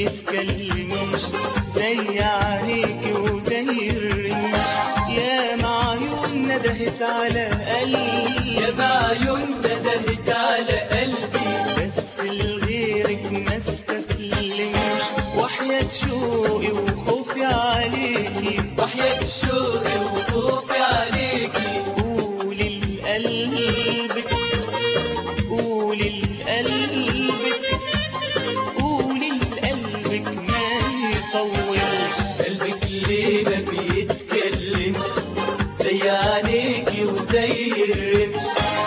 يتكلمش زي عينيك وزي الرمش يا معيون ندهت على قلبي يا بعيون ندهت على قلبي بس لغيرك ما استسلمش وحياة شوقي وخوفي عليكي وحياة شوقي وخوفي عليكي قولي لقلبك قولي لقلبك قولي لقلبك ما يطولش قلبك ليه ما بيتكلمش زي عينيكي وزي الرمش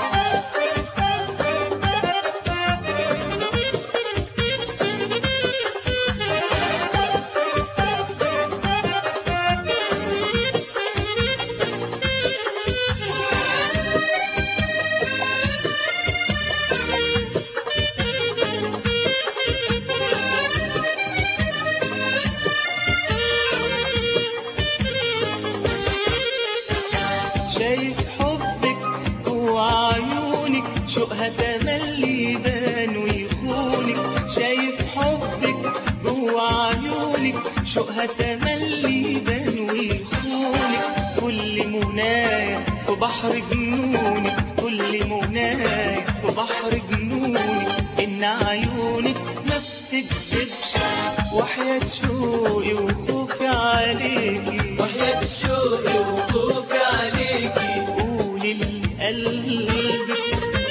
شايف حبك جوا عيونك شوقها تملي يبان ويخونك شايف حبك جوا عيونك شوقها تملي يبان ويخونك كل منايا في بحر جنونك كل منايا في بحر جنونك ان عيونك ما بتكذبش وحياة شوقي وخوفي عليكي وحياة شوقي وخوفي عليكي قولي لقلبك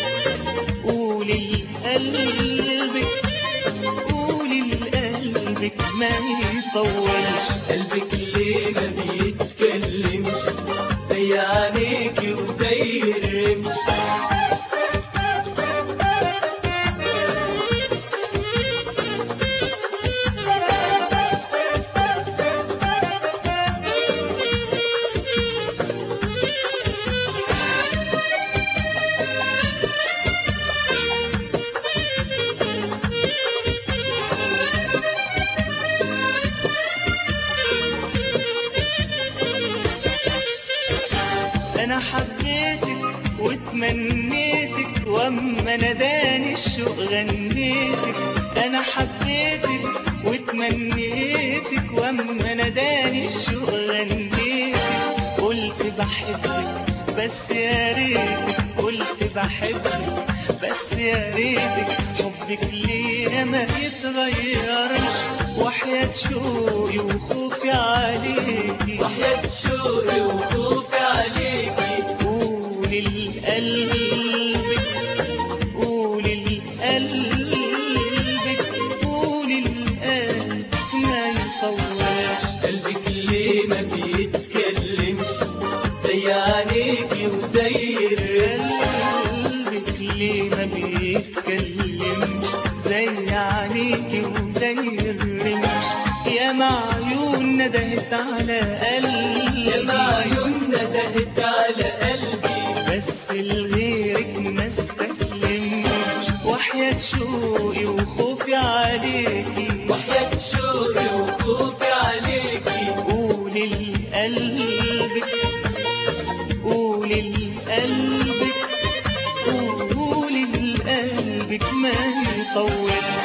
قولي لقلبك قولي لقلبك ما يطولش قلبك ليه ما بيتكلمش زي عينيكي وزي الرمش انا حبيتك وتمنيتك واما ناداني الشوق غنيتك انا حبيتك وتمنيتك واما ناداني الشوق غنيتك قلت بحبك بس يا ريتك قلت بحبك بس يا ريتك حبك ليا ما يتغيرش وحياة شوقي وخوفي عليكي وحياة شوقي وخوفي عليكي قولي لقلبك قولي لقلبك قولي لقلبك ما يطولش قلبك ليه ما بيتكلمش زي عينيكي وزي الرمش قلبك ليه ما بيتكلمش زي عينيكي وزي الرمش يا معيون ندهت على يا قلبي معيون ندهت على قلبي بس لغيرك ما استسلمش وحياة شوقي وخوفي عليكي وحياة شوقي وخوفي عليكي قولي لقلبك قولي لقلبك قولي لقلبك ما يطول